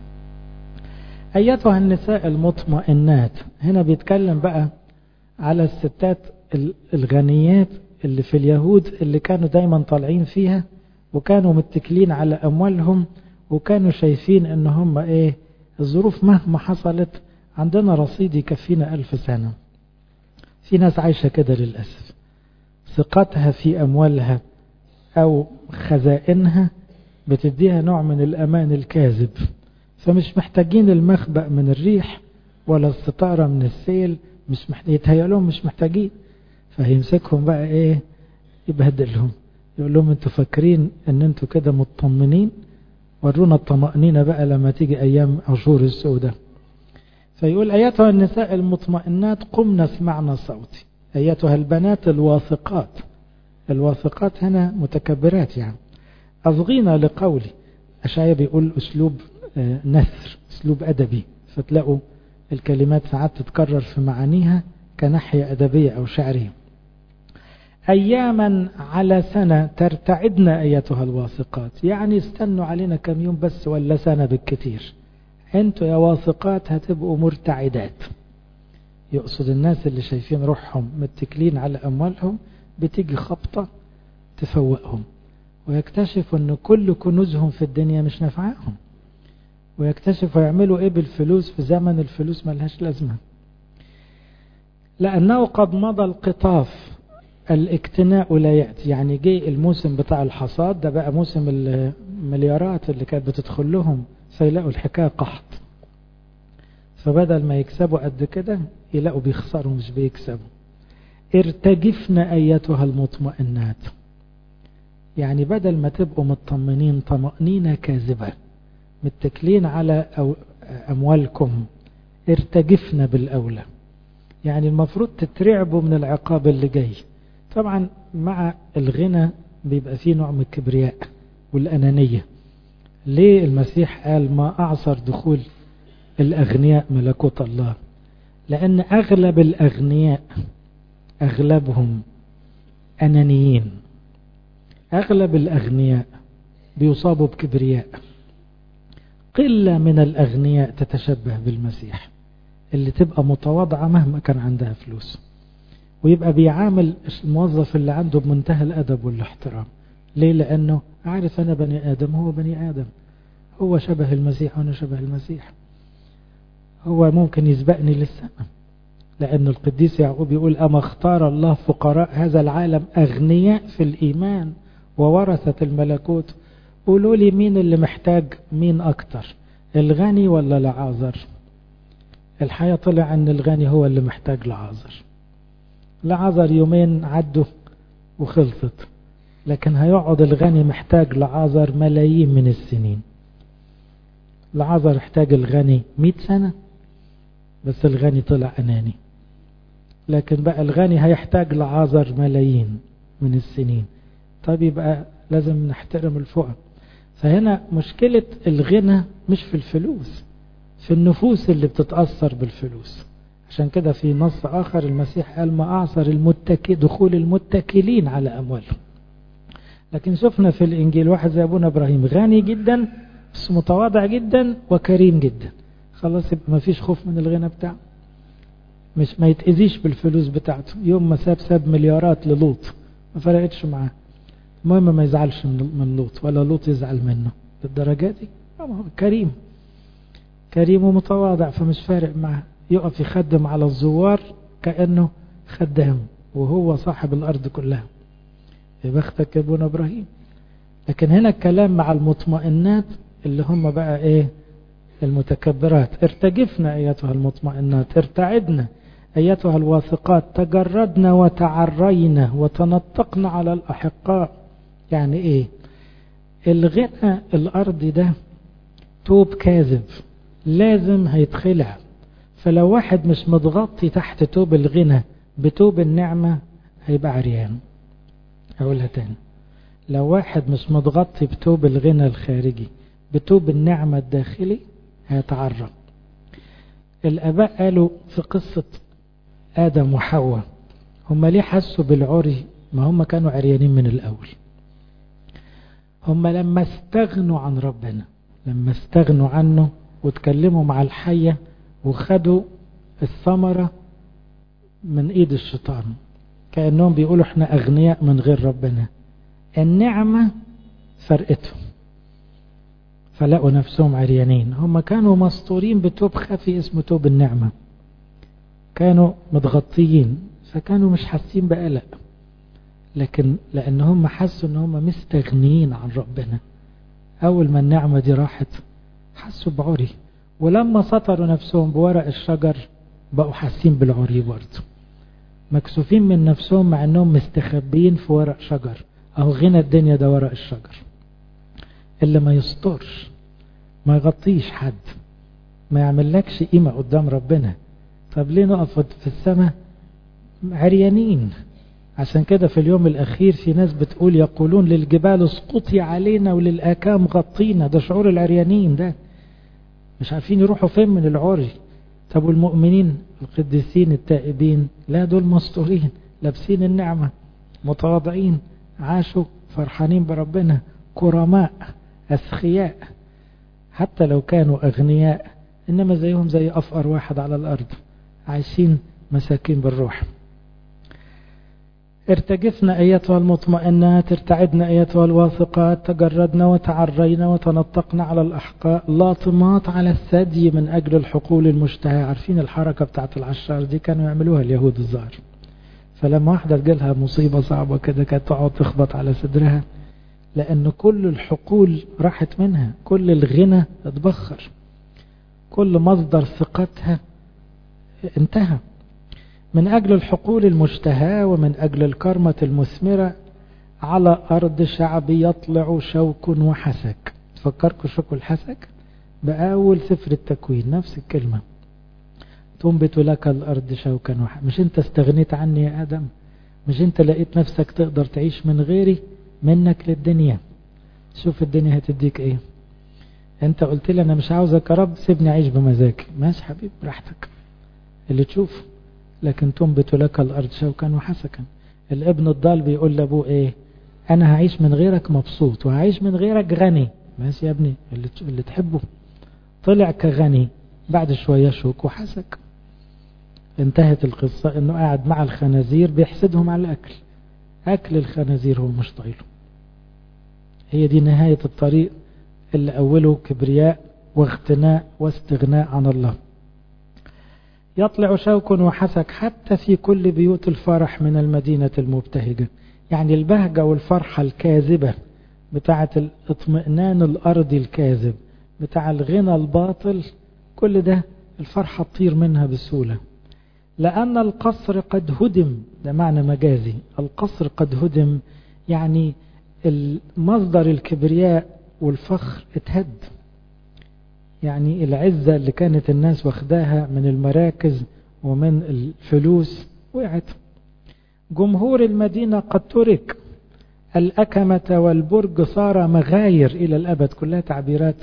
أيتها النساء المطمئنات هنا بيتكلم بقى على الستات الغنيات اللي في اليهود اللي كانوا دايما طالعين فيها وكانوا متكلين على أموالهم وكانوا شايفين ان هم ايه الظروف مهما حصلت عندنا رصيد يكفينا ألف سنة في ناس عايشة كده للأسف ثقتها في أموالها أو خزائنها بتديها نوع من الأمان الكاذب فمش محتاجين المخبأ من الريح ولا الستارة من السيل مش محتاجين يتهيأ لهم مش محتاجين فهيمسكهم بقى ايه يبهدلهم يقول لهم انتوا فاكرين ان انتوا كده مطمنين ورونا الطمأنينة بقى لما تيجي ايام عشور السوداء فيقول ايتها النساء المطمئنات قمن اسمعنا صوتي ايتها البنات الواثقات الواثقات هنا متكبرات يعني اصغينا لقولي اشعيا بيقول اسلوب نثر اسلوب ادبي فتلاقوا الكلمات ساعات تتكرر في معانيها كناحية أدبية أو شعرية أياما على سنة ترتعدن أيتها الواثقات يعني استنوا علينا كم يوم بس ولا سنة بالكثير انتوا يا واثقات هتبقوا مرتعدات يقصد الناس اللي شايفين روحهم متكلين على أموالهم بتيجي خبطة تفوقهم ويكتشفوا أن كل كنوزهم في الدنيا مش نفعهم ويكتشفوا يعملوا ايه بالفلوس في زمن الفلوس ملهاش لازمة لأنه قد مضى القطاف الاكتناء لا يأتي يعني جه الموسم بتاع الحصاد ده بقى موسم المليارات اللي كانت بتدخل لهم فيلاقوا الحكاية قحط فبدل ما يكسبوا قد كده يلاقوا بيخسروا مش بيكسبوا ارتجفن أيتها المطمئنات يعني بدل ما تبقوا مطمنين طمأنينة كاذبة متكلين على أو أموالكم ارتجفنا بالأولى يعني المفروض تترعبوا من العقاب اللي جاي طبعا مع الغنى بيبقى فيه نوع من الكبرياء والأنانية ليه المسيح قال ما أعصر دخول الأغنياء ملكوت الله لأن أغلب الأغنياء أغلبهم أنانيين أغلب الأغنياء بيصابوا بكبرياء قلة من الأغنياء تتشبه بالمسيح اللي تبقى متواضعة مهما كان عندها فلوس ويبقى بيعامل الموظف اللي عنده بمنتهى الأدب والاحترام ليه لأنه عارف أنا بني آدم هو بني آدم هو شبه المسيح وأنا شبه المسيح هو ممكن يسبقني للسماء لأن القديس يعقوب يقول أما اختار الله فقراء هذا العالم أغنياء في الإيمان وورثة الملكوت قولوا لي مين اللي محتاج مين أكتر الغني ولا لعازر الحقيقة طلع أن الغني هو اللي محتاج لعازر لعازر يومين عدوا وخلصت لكن هيقعد الغني محتاج لعازر ملايين من السنين لعازر احتاج الغني مئة سنة بس الغني طلع أناني لكن بقى الغني هيحتاج لعازر ملايين من السنين طب يبقى لازم نحترم الفقراء فهنا مشكلة الغنى مش في الفلوس في النفوس اللي بتتأثر بالفلوس عشان كده في نص آخر المسيح قال ما أعصر المتكي دخول المتكلين على أموالهم لكن شفنا في الإنجيل واحد زي أبونا إبراهيم غني جدا بس متواضع جدا وكريم جدا خلاص يبقى ما فيش خوف من الغنى بتاعه مش ما يتأذيش بالفلوس بتاعته يوم ما ساب ساب مليارات للوط ما فرقتش معاه المهم ما يزعلش من لوط ولا لوط يزعل منه للدرجة دي كريم كريم ومتواضع فمش فارق معاه يقف يخدم على الزوار كأنه خدام وهو صاحب الأرض كلها يا بختك يا ابونا إبراهيم لكن هنا الكلام مع المطمئنات اللي هم بقى ايه المتكبرات ارتجفنا ايتها المطمئنات ارتعدنا ايتها الواثقات تجردنا وتعرينا وتنطقنا على الاحقاء يعني ايه الغنى الارضي ده توب كاذب لازم هيتخلع فلو واحد مش متغطي تحت توب الغنى بتوب النعمة هيبقى عريان هقولها تاني لو واحد مش متغطي بتوب الغنى الخارجي بتوب النعمة الداخلي هيتعرض الآباء قالوا في قصة آدم وحواء هم ليه حسوا بالعري ما هم كانوا عريانين من الأول هم لما استغنوا عن ربنا لما استغنوا عنه وتكلموا مع الحية وخدوا الثمرة من ايد الشيطان كأنهم بيقولوا احنا اغنياء من غير ربنا النعمة فرقتهم فلقوا نفسهم عريانين هم كانوا مسطورين بتوب خفي اسمه توب النعمة كانوا متغطيين فكانوا مش حاسين بقلق لكن لان هم حسوا ان هم مستغنيين عن ربنا اول ما النعمة دي راحت حسوا بعري ولما سطروا نفسهم بورق الشجر بقوا حاسين بالعري برضه مكسوفين من نفسهم مع انهم مستخبيين في ورق شجر أو غنى الدنيا ده وراء الشجر اللي ما يسترش ما يغطيش حد ما يعملكش قيمة قدام ربنا طب ليه نقف في السماء عريانين عشان كده في اليوم الأخير في ناس بتقول يقولون للجبال اسقطي علينا وللآكام غطينا ده شعور العريانين ده مش عارفين يروحوا فين من العري طب والمؤمنين القديسين التائبين لا دول مستورين لابسين النعمة متواضعين عاشوا فرحانين بربنا كرماء أسخياء حتى لو كانوا أغنياء إنما زيهم زي أفقر واحد على الأرض عايشين مساكين بالروح ارتجفنا أيتها المطمئنات ارتعدنا أيتها الواثقات تجردنا وتعرينا وتنطقنا على الأحقاء لاطمات على الثدي من أجل الحقول المشتهى عارفين الحركة بتاعت العشار دي كانوا يعملوها اليهود الظاهر فلما واحدة تجيلها مصيبة صعبة كده كانت تقعد تخبط على صدرها لأن كل الحقول راحت منها كل الغنى اتبخر كل مصدر ثقتها انتهى من أجل الحقول المشتهاة ومن أجل الكرمة المثمرة على أرض شعب يطلع شوك وحسك تفكركم شوك الحسك بأول سفر التكوين نفس الكلمة تنبت لك الأرض شوكا وحسك مش أنت استغنيت عني يا آدم مش أنت لقيت نفسك تقدر تعيش من غيري منك للدنيا شوف الدنيا هتديك ايه انت قلت لي انا مش عاوزك يا رب سيبني اعيش بمزاجي ماشي حبيبي براحتك اللي تشوفه لكن تنبت لك الارض شوكا وحسكا الابن الضال بيقول لابوه ايه انا هعيش من غيرك مبسوط وهعيش من غيرك غني ماشي يا ابني اللي, اللي تحبه طلع كغني بعد شوية شوك وحسك انتهت القصة انه قاعد مع الخنازير بيحسدهم على الاكل اكل الخنازير هو مش طايله هي دي نهاية الطريق اللي اوله كبرياء واغتناء واستغناء عن الله يطلع شوك وحسك حتى في كل بيوت الفرح من المدينة المبتهجة يعني البهجة والفرحة الكاذبة بتاعة الاطمئنان الأرضي الكاذب بتاع الغنى الباطل كل ده الفرحة تطير منها بسهولة لأن القصر قد هدم ده معنى مجازي القصر قد هدم يعني مصدر الكبرياء والفخر اتهد يعني العزة اللي كانت الناس واخداها من المراكز ومن الفلوس وقعت جمهور المدينة قد ترك الأكمة والبرج صار مغاير إلى الأبد كلها تعبيرات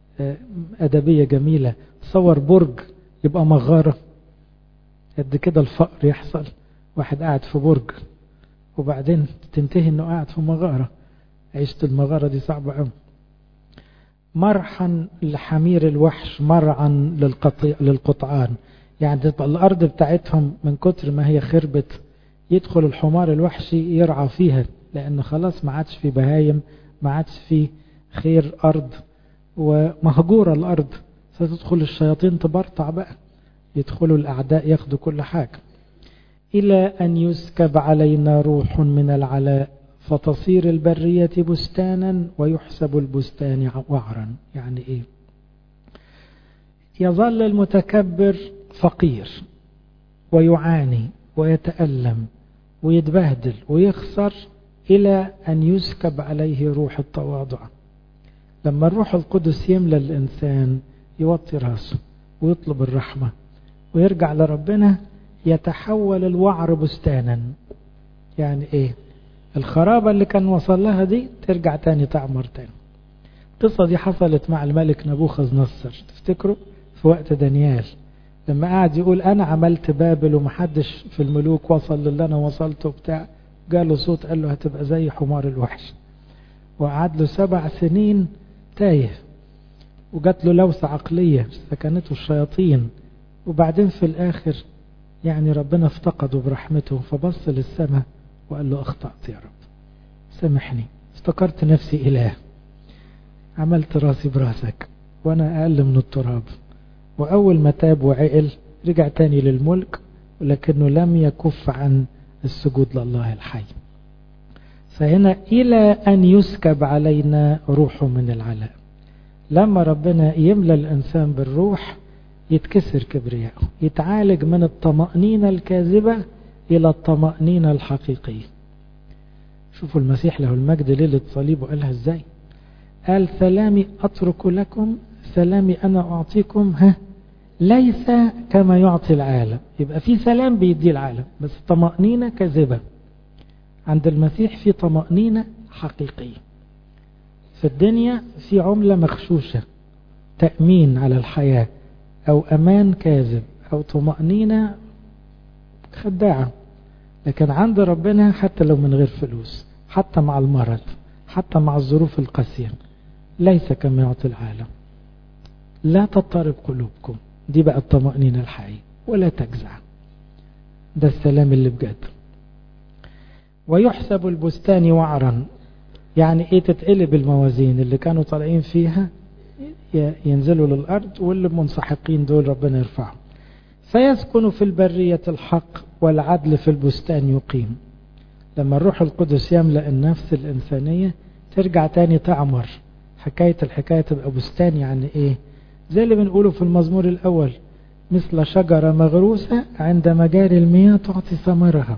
أدبية جميلة تصور برج يبقى مغارة قد كده الفقر يحصل واحد قاعد في برج وبعدين تنتهي انه قاعد في مغارة عيشة المغارة دي صعبة قوي مرحا لحمير الوحش مرعا للقطيع للقطعان يعني تبقى الأرض بتاعتهم من كتر ما هي خربت يدخل الحمار الوحشي يرعى فيها لأن خلاص ما عادش في بهايم ما عادش في خير أرض ومهجورة الأرض ستدخل الشياطين تبرطع بقى يدخلوا الأعداء ياخدوا كل حاجة إلى أن يسكب علينا روح من العلاء فتصير البرية بستانا ويحسب البستان وعرا يعني إيه يظل المتكبر فقير ويعاني ويتألم ويتبهدل ويخسر إلى أن يسكب عليه روح التواضع لما الروح القدس يملى الإنسان يوطي راسه ويطلب الرحمة ويرجع لربنا يتحول الوعر بستانا يعني ايه الخرابة اللي كان وصل لها دي ترجع تاني تعمر تاني القصة دي حصلت مع الملك نبوخذ نصر تفتكروا في وقت دانيال لما قعد يقول انا عملت بابل ومحدش في الملوك وصل للي انا وصلته بتاع جاله صوت قال له هتبقى زي حمار الوحش وقعد له سبع سنين تايه وجات له لوسة عقلية سكنته الشياطين وبعدين في الآخر يعني ربنا افتقده برحمته فبص للسماء وقال له أخطأت يا رب سامحني افتكرت نفسي إله عملت راسي براسك وأنا أقل من التراب وأول ما تاب وعقل رجع تاني للملك ولكنه لم يكف عن السجود لله الحي فهنا إلى أن يسكب علينا روح من العلاء لما ربنا يملى الإنسان بالروح يتكسر كبرياءه يتعالج من الطمأنينة الكاذبة إلى الطمأنينة الحقيقية شوفوا المسيح له المجد ليلة صليبه قالها ازاي قال سلامي أترك لكم سلامي أنا أعطيكم ها ليس كما يعطي العالم يبقى في سلام بيدي العالم بس طمأنينة كذبة عند المسيح في طمأنينة حقيقية في الدنيا في عملة مخشوشة تأمين على الحياة أو أمان كاذب أو طمأنينة خداعة لكن عند ربنا حتى لو من غير فلوس حتى مع المرض حتى مع الظروف القاسية ليس كما يعطي العالم لا تضطرب قلوبكم دي بقى الطمأنينة الحقيقية ولا تجزع ده السلام اللي بجد ويحسب البستان وعرا يعني ايه تتقلب الموازين اللي كانوا طالعين فيها ينزلوا للأرض واللي منسحقين دول ربنا يرفعهم فيسكن في البرية الحق والعدل في البستان يقيم لما الروح القدس يملأ النفس الإنسانية ترجع تاني تعمر حكاية الحكاية تبقى بستان يعني ايه زي اللي بنقوله في المزمور الأول مثل شجرة مغروسة عند مجاري المياه تعطي ثمرها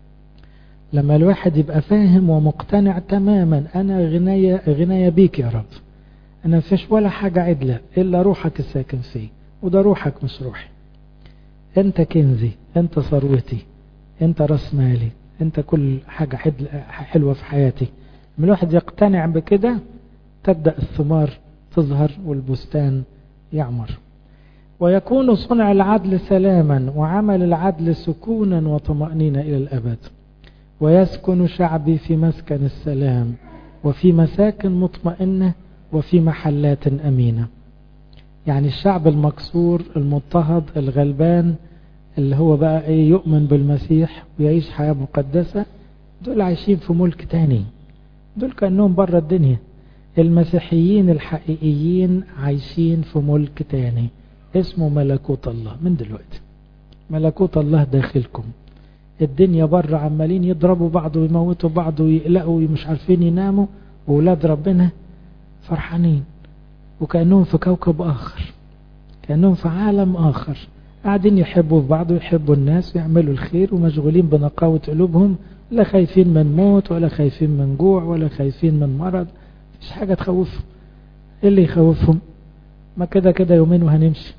لما الواحد يبقى فاهم ومقتنع تماما أنا غناية, غناية بيك يا رب أنا مفيش ولا حاجة عدلة إلا روحك الساكن فيه وده روحك مش روحي أنت كنزي أنت ثروتي أنت راس مالي أنت كل حاجة حلوة في حياتي من الواحد يقتنع بكده تبدأ الثمار تظهر والبستان يعمر ويكون صنع العدل سلاما وعمل العدل سكونا وطمأنينة إلى الأبد ويسكن شعبي في مسكن السلام وفي مساكن مطمئنة وفي محلات أمينة يعني الشعب المكسور المضطهد الغلبان اللي هو بقى ايه يؤمن بالمسيح ويعيش حياة مقدسة دول عايشين في ملك تاني دول كأنهم بره الدنيا المسيحيين الحقيقيين عايشين في ملك تاني اسمه ملكوت الله من دلوقتي ملكوت الله داخلكم الدنيا بره عمالين يضربوا بعض ويموتوا بعض ويقلقوا ومش عارفين يناموا وولاد ربنا فرحانين وكأنهم في كوكب آخر كأنهم في عالم آخر قاعدين يحبوا في بعض ويحبوا الناس ويعملوا الخير ومشغولين بنقاوة قلوبهم لا خايفين من موت ولا خايفين من جوع ولا خايفين من مرض مفيش حاجة تخوفهم ايه اللي يخوفهم ما كده كده يومين وهنمشي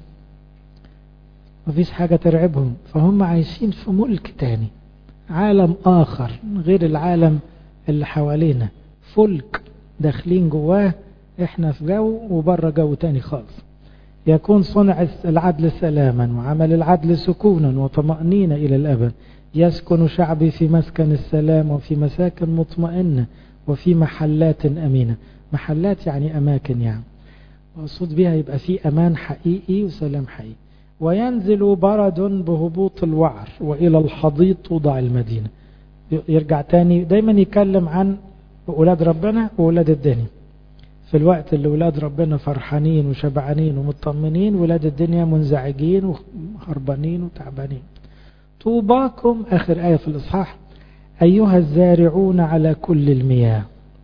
مفيش حاجة ترعبهم فهم عايشين في ملك تاني عالم آخر غير العالم اللي حوالينا فلك داخلين جواه احنا في جو وبره جو تاني خالص يكون صنع العدل سلاما وعمل العدل سكونا وطمأنينة إلى الأبد يسكن شعبي في مسكن السلام وفي مساكن مطمئنة وفي محلات أمينة محلات يعني أماكن يعني مقصود بها يبقى في أمان حقيقي وسلام حقيقي وينزل برد بهبوط الوعر وإلى الحضيض توضع المدينة يرجع تاني دايما يتكلم عن أولاد ربنا وأولاد الدنيا في الوقت اللي ولاد ربنا فرحانين وشبعانين ومطمنين ولاد الدنيا منزعجين وهربانين وتعبانين طوباكم آخر آية في الإصحاح أيها الزارعون على كل المياه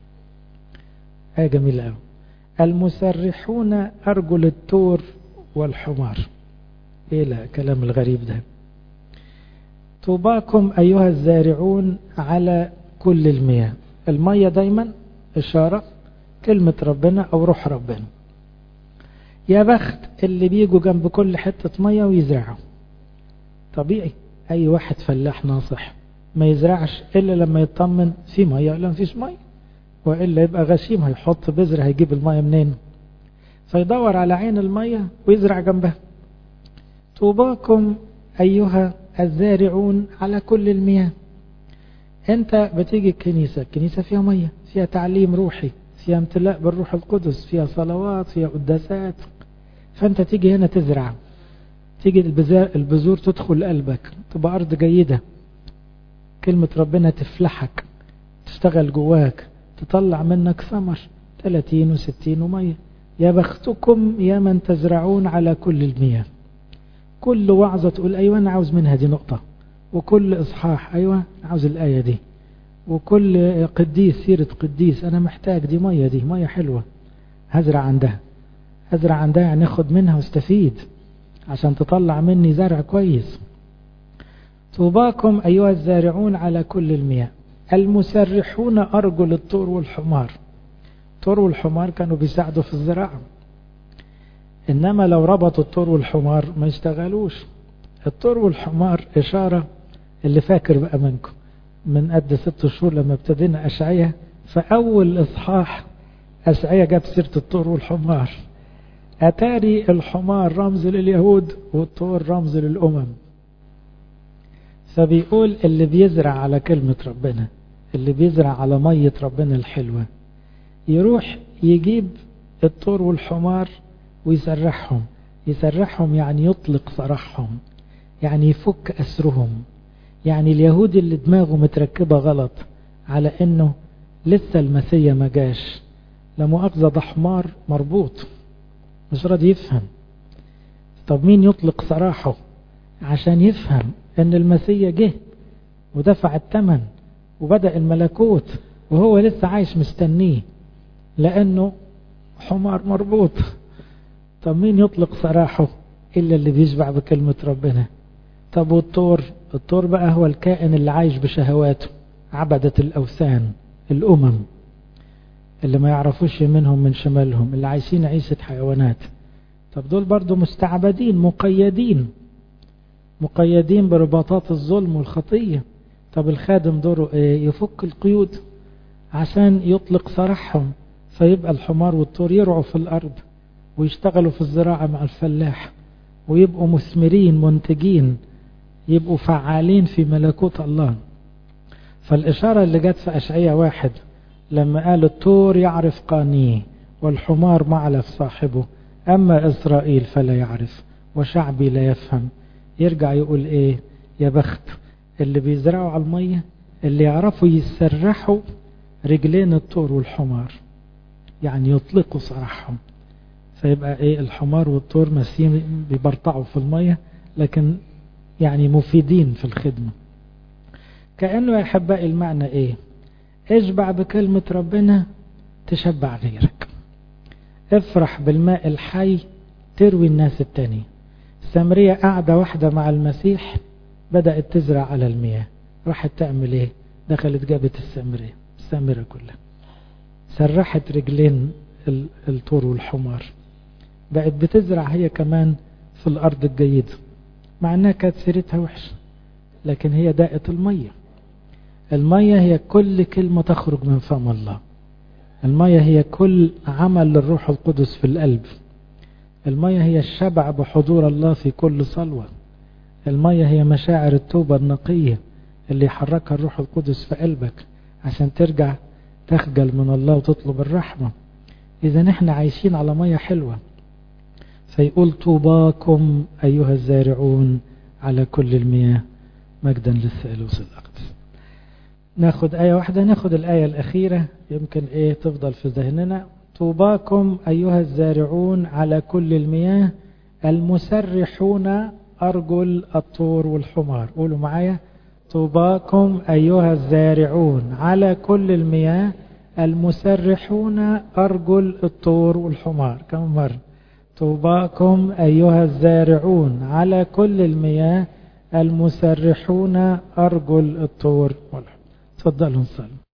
آية جميلة أوي المسرحون أرجل التور والحمار إيه لا كلام الغريب ده طوباكم أيها الزارعون على كل المياه المية دايما إشارة كلمة ربنا أو روح ربنا يا بخت اللي بيجوا جنب كل حتة مية ويزرعوا طبيعي أي واحد فلاح ناصح ما يزرعش إلا لما يطمن في مية ولا مفيش مية وإلا يبقى غشيم هيحط بذر هيجيب المية منين فيدور على عين المية ويزرع جنبها طوباكم أيها الزارعون على كل المياه انت بتيجي الكنيسة الكنيسة فيها مية فيها تعليم روحي فيها امتلاء بالروح القدس فيها صلوات فيها قداسات فانت تيجي هنا تزرع تيجي البذور تدخل قلبك تبقى أرض جيدة كلمة ربنا تفلحك تشتغل جواك تطلع منك ثمر 30 و60 ومية يا بختكم يا من تزرعون على كل المياه كل وعظة تقول أيوة أنا عاوز منها دي نقطة وكل إصحاح أيوة عاوز الآية دي وكل قديس سيرة قديس أنا محتاج دي مية دي مية حلوة هزرع عندها هزرع عندها يعني اخد منها واستفيد عشان تطلع مني زرع كويس طوباكم أيها الزارعون على كل المياه المسرحون أرجل الطور والحمار الطور والحمار كانوا بيساعدوا في الزراعة إنما لو ربطوا الطور والحمار ما يشتغلوش الطور والحمار إشارة اللي فاكر بقى منكم من قد ست شهور لما ابتدينا أشعية فأول إصحاح أشعية جاب سيرة الطور والحمار أتاري الحمار رمز لليهود والطور رمز للأمم فبيقول اللي بيزرع على كلمة ربنا اللي بيزرع على مية ربنا الحلوة يروح يجيب الطور والحمار ويسرحهم يسرحهم يعني يطلق سراحهم يعني يفك أسرهم يعني اليهود اللي دماغه متركبة غلط على انه لسه المسيا ما جاش لا مؤاخذة ده حمار مربوط مش راضي يفهم طب مين يطلق سراحه عشان يفهم ان المسيا جه ودفع الثمن وبدأ الملكوت وهو لسه عايش مستنيه لانه حمار مربوط طب مين يطلق سراحه الا اللي بيشبع بكلمة ربنا طب والطور الطور بقى هو الكائن اللي عايش بشهواته عبدة الأوثان الأمم اللي ما يعرفوش يمينهم من شمالهم اللي عايشين عيشة حيوانات طب دول برضو مستعبدين مقيدين مقيدين برباطات الظلم والخطية طب الخادم دوره ايه يفك القيود عشان يطلق سراحهم فيبقى الحمار والطور يرعوا في الأرض ويشتغلوا في الزراعة مع الفلاح ويبقوا مثمرين منتجين يبقوا فعالين في ملكوت الله فالإشارة اللي جت في أشعية واحد لما قال الطور يعرف قانيه والحمار معلف صاحبه أما إسرائيل فلا يعرف وشعبي لا يفهم يرجع يقول إيه يا بخت اللي بيزرعوا على المية اللي يعرفوا يسرحوا رجلين الطور والحمار يعني يطلقوا سراحهم فيبقى ايه الحمار والطور ماشيين بيبرطعوا في المية لكن يعني مفيدين في الخدمة كأنه يا أحبائي المعنى إيه اشبع بكلمة ربنا تشبع غيرك افرح بالماء الحي تروي الناس التاني سامرية قاعدة واحدة مع المسيح بدأت تزرع على المياه راحت تعمل ايه دخلت جابت السامرية السامرة كلها سرحت رجلين الطور والحمار بقت بتزرع هي كمان في الأرض الجيدة مع أنها كانت سيرتها وحشة لكن هي داءت المية المية هي كل كلمة تخرج من فم الله المية هي كل عمل للروح القدس في القلب المية هي الشبع بحضور الله في كل صلوة المية هي مشاعر التوبة النقية اللي يحركها الروح القدس في قلبك عشان ترجع تخجل من الله وتطلب الرحمة إذا احنا عايشين على مية حلوة فيقول طوباكم أيها الزارعون على كل المياه مجدا للثالوث الأقدس ناخد آية واحدة ناخد الآية الأخيرة يمكن إيه تفضل في ذهننا طوباكم أيها الزارعون على كل المياه المسرحون أرجل الطور والحمار قولوا معايا طوباكم أيها الزارعون على كل المياه المسرحون أرجل الطور والحمار كم مرة طوباكم أيها الزارعون على كل المياه المسرحون أرجل الطور والحمار تفضلوا نصلي